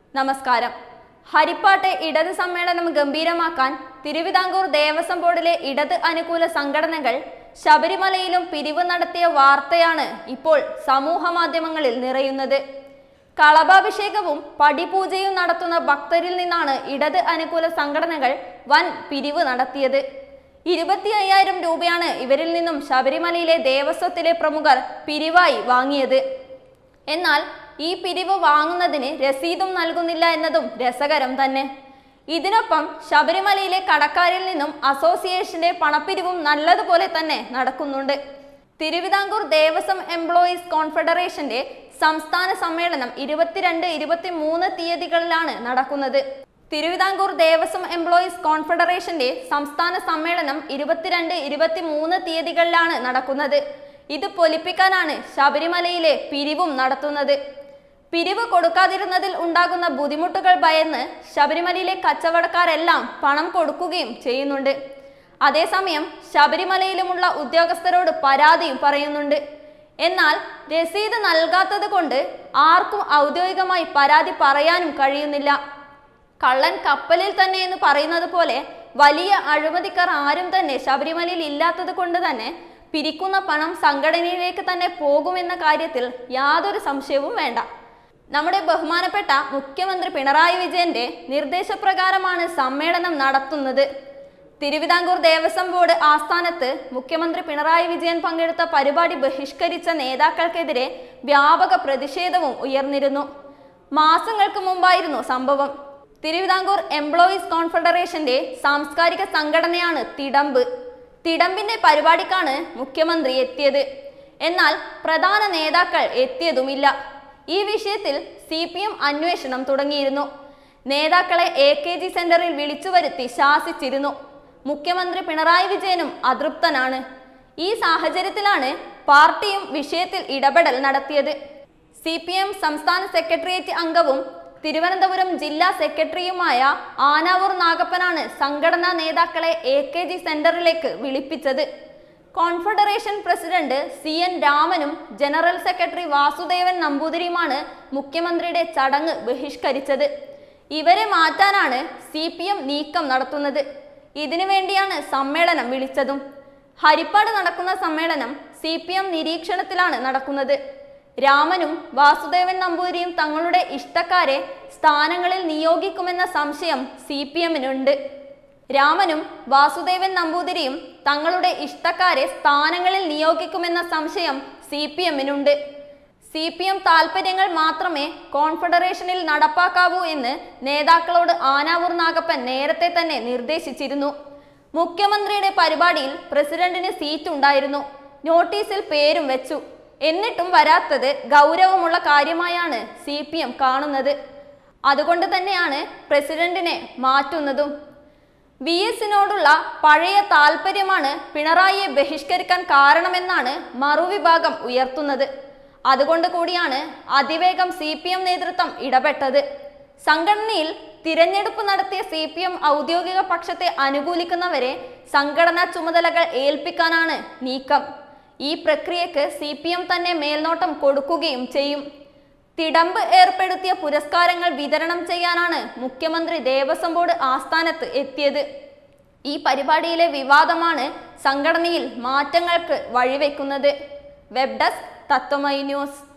നമസ്കാരം ഹരിപ്പാട്ടെ ഇടത് സമ്മേളനം ഗംഭീരമാക്കാൻ തിരുവിതാംകൂർ ദേവസ്വം ബോർഡിലെ ഇടത് അനുകൂല സംഘടനകൾ ശബരിമലയിലും പിരിവ് നടത്തിയ വാർത്തയാണ് ഇപ്പോൾ സമൂഹ മാധ്യമങ്ങളിൽ നിറയുന്നത് കളഭാഭിഷേകവും പടിപൂജയും നടത്തുന്ന ഭക്തരിൽ നിന്നാണ് ഇടത് അനുകൂല സംഘടനകൾ വൻ പിരിവ് നടത്തിയത് ഇരുപത്തി അയ്യായിരം രൂപയാണ് ഇവരിൽ നിന്നും ശബരിമലയിലെ ദേവസ്വത്തിലെ പ്രമുഖർ പിരിവായി വാങ്ങിയത് എന്നാൽ ഈ പിരിവ് വാങ്ങുന്നതിന് രസീതും നൽകുന്നില്ല എന്നതും രസകരം തന്നെ ഇതിനൊപ്പം ശബരിമലയിലെ കടക്കാരിൽ നിന്നും അസോസിയേഷന്റെ പണപ്പിരിവും നല്ലതുപോലെ തന്നെ നടക്കുന്നുണ്ട് തിരുവിതാംകൂർ ദേവസ്വം എംപ്ലോയീസ് കോൺഫെഡറേഷന്റെ സംസ്ഥാന സമ്മേളനം ഇരുപത്തിരണ്ട് ഇരുപത്തിമൂന്ന് തീയതികളിലാണ് നടക്കുന്നത് തിരുവിതാംകൂർ ദേവസ്വം എംപ്ലോയീസ് കോൺഫെഡറേഷന്റെ സംസ്ഥാന സമ്മേളനം ഇരുപത്തിരണ്ട് ഇരുപത്തിമൂന്ന് തീയതികളിലാണ് നടക്കുന്നത് ഇത് പൊലിപ്പിക്കാനാണ് ശബരിമലയിലെ പിരിവും നടത്തുന്നത് പിരിവ് കൊടുക്കാതിരുന്നതിൽ ഉണ്ടാകുന്ന ബുദ്ധിമുട്ടുകൾ ഭയന്ന് ശബരിമലയിലെ കച്ചവടക്കാരെല്ലാം പണം കൊടുക്കുകയും ചെയ്യുന്നുണ്ട് അതേസമയം ശബരിമലയിലുമുള്ള ഉദ്യോഗസ്ഥരോട് പരാതിയും പറയുന്നുണ്ട് എന്നാൽ രസീത് നൽകാത്തത് കൊണ്ട് ആർക്കും ഔദ്യോഗികമായി പരാതി പറയാനും കഴിയുന്നില്ല കള്ളൻ കപ്പലിൽ തന്നെ എന്ന് പറയുന്നത് പോലെ വലിയ അഴിമതിക്കാർ ആരും തന്നെ ശബരിമലയിൽ ഇല്ലാത്തത് കൊണ്ട് തന്നെ പിരിക്കുന്ന പണം സംഘടനയിലേക്ക് തന്നെ പോകുമെന്ന കാര്യത്തിൽ യാതൊരു സംശയവും വേണ്ട നമ്മുടെ ബഹുമാനപ്പെട്ട മുഖ്യമന്ത്രി പിണറായി വിജയന്റെ നിർദ്ദേശപ്രകാരമാണ് സമ്മേളനം നടത്തുന്നത് തിരുവിതാംകൂർ ദേവസ്വം ബോർഡ് ആസ്ഥാനത്ത് മുഖ്യമന്ത്രി പിണറായി വിജയൻ പങ്കെടുത്ത പരിപാടി ബഹിഷ്കരിച്ച നേതാക്കൾക്കെതിരെ വ്യാപക പ്രതിഷേധവും ഉയർന്നിരുന്നു മാസങ്ങൾക്ക് മുമ്പായിരുന്നു സംഭവം തിരുവിതാംകൂർ എംപ്ലോയീസ് കോൺഫെഡറേഷന്റെ സാംസ്കാരിക സംഘടനയാണ് തിടമ്പ് തിടമ്പിന്റെ പരിപാടിക്കാണ് മുഖ്യമന്ത്രി എത്തിയത് എന്നാൽ പ്രധാന നേതാക്കൾ എത്തിയതുമില്ല ഈ വിഷയത്തിൽ സി പി എം അന്വേഷണം തുടങ്ങിയിരുന്നു നേതാക്കളെ എ കെ ജി സെന്ററിൽ വിളിച്ചു വരുത്തി ശാസിച്ചിരുന്നു മുഖ്യമന്ത്രി പിണറായി വിജയനും അതൃപ്തനാണ് ഈ സാഹചര്യത്തിലാണ് പാർട്ടിയും വിഷയത്തിൽ ഇടപെടൽ നടത്തിയത് സി പി എം സംസ്ഥാന സെക്രട്ടേറിയറ്റ് അംഗവും തിരുവനന്തപുരം ജില്ലാ സെക്രട്ടറിയുമായ ആനാവൂർ നാഗപ്പനാണ് സംഘടനാ നേതാക്കളെ എ കെ ജി സെന്ററിലേക്ക് വിളിപ്പിച്ചത് കോൺഫെഡറേഷൻ പ്രസിഡന്റ് സി എൻ രാമനും ജനറൽ സെക്രട്ടറി വാസുദേവൻ നമ്പൂതിരിയുമാണ് മുഖ്യമന്ത്രിയുടെ ചടങ്ങ് ബഹിഷ്കരിച്ചത് ഇവരെ മാറ്റാനാണ് സി പി എം നീക്കം നടത്തുന്നത് ഇതിനു വേണ്ടിയാണ് സമ്മേളനം വിളിച്ചതും ഹരിപ്പാട് നടക്കുന്ന സമ്മേളനം സി പി എം നിരീക്ഷണത്തിലാണ് നടക്കുന്നത് രാമനും വാസുദേവൻ നമ്പൂതിരിയും തങ്ങളുടെ ഇഷ്ടക്കാരെ സ്ഥാനങ്ങളിൽ നിയോഗിക്കുമെന്ന സംശയം സി പി എമ്മിനുണ്ട് രാമനും വാസുദേവൻ നമ്പൂതിരിയും തങ്ങളുടെ ഇഷ്ടക്കാരെ സ്ഥാനങ്ങളിൽ നിയോഗിക്കുമെന്ന സംശയം സി പി എമ്മിനുണ്ട് സി പി എം താൽപ്പര്യങ്ങൾ മാത്രമേ കോൺഫെഡറേഷനിൽ നടപ്പാക്കാവൂ എന്ന് നേതാക്കളോട് ആനാവൂർ നാഗപ്പൻ നേരത്തെ തന്നെ നിർദ്ദേശിച്ചിരുന്നു മുഖ്യമന്ത്രിയുടെ പരിപാടിയിൽ പ്രസിഡന്റിന് സീറ്റ് ഉണ്ടായിരുന്നു നോട്ടീസിൽ പേരും വെച്ചു എന്നിട്ടും വരാത്തത് ഗൗരവമുള്ള കാര്യമായാണ് സി പി എം കാണുന്നത് അതുകൊണ്ട് തന്നെയാണ് പ്രസിഡന്റിനെ മാറ്റുന്നതും വി എസിനോടുള്ള പഴയ താല്പര്യമാണ് പിണറായിയെ ബഹിഷ്കരിക്കാൻ കാരണമെന്നാണ് മറുവിഭാഗം ഉയർത്തുന്നത് അതുകൊണ്ട് കൂടിയാണ് അതിവേഗം സി പി എം നേതൃത്വം ഇടപെട്ടത് സംഘടനയിൽ തിരഞ്ഞെടുപ്പ് നടത്തിയ സി പി എം ഔദ്യോഗിക പക്ഷത്തെ അനുകൂലിക്കുന്നവരെ സംഘടനാ ചുമതലകൾ ഏൽപ്പിക്കാനാണ് നീക്കം ഈ പ്രക്രിയക്ക് സി പി എം തന്നെ മേൽനോട്ടം കൊടുക്കുകയും ചെയ്യും തിടമ്പ് ഏർപ്പെടുത്തിയ പുരസ്കാരങ്ങൾ വിതരണം ചെയ്യാനാണ് മുഖ്യമന്ത്രി ദേവസ്വം ബോർഡ് ആസ്ഥാനത്ത് എത്തിയത് ഈ പരിപാടിയിലെ വിവാദമാണ് സംഘടനയിൽ മാറ്റങ്ങൾക്ക് വഴിവെക്കുന്നത് വെബ് ഡെസ്ക് തത്വമൈ ന്യൂസ്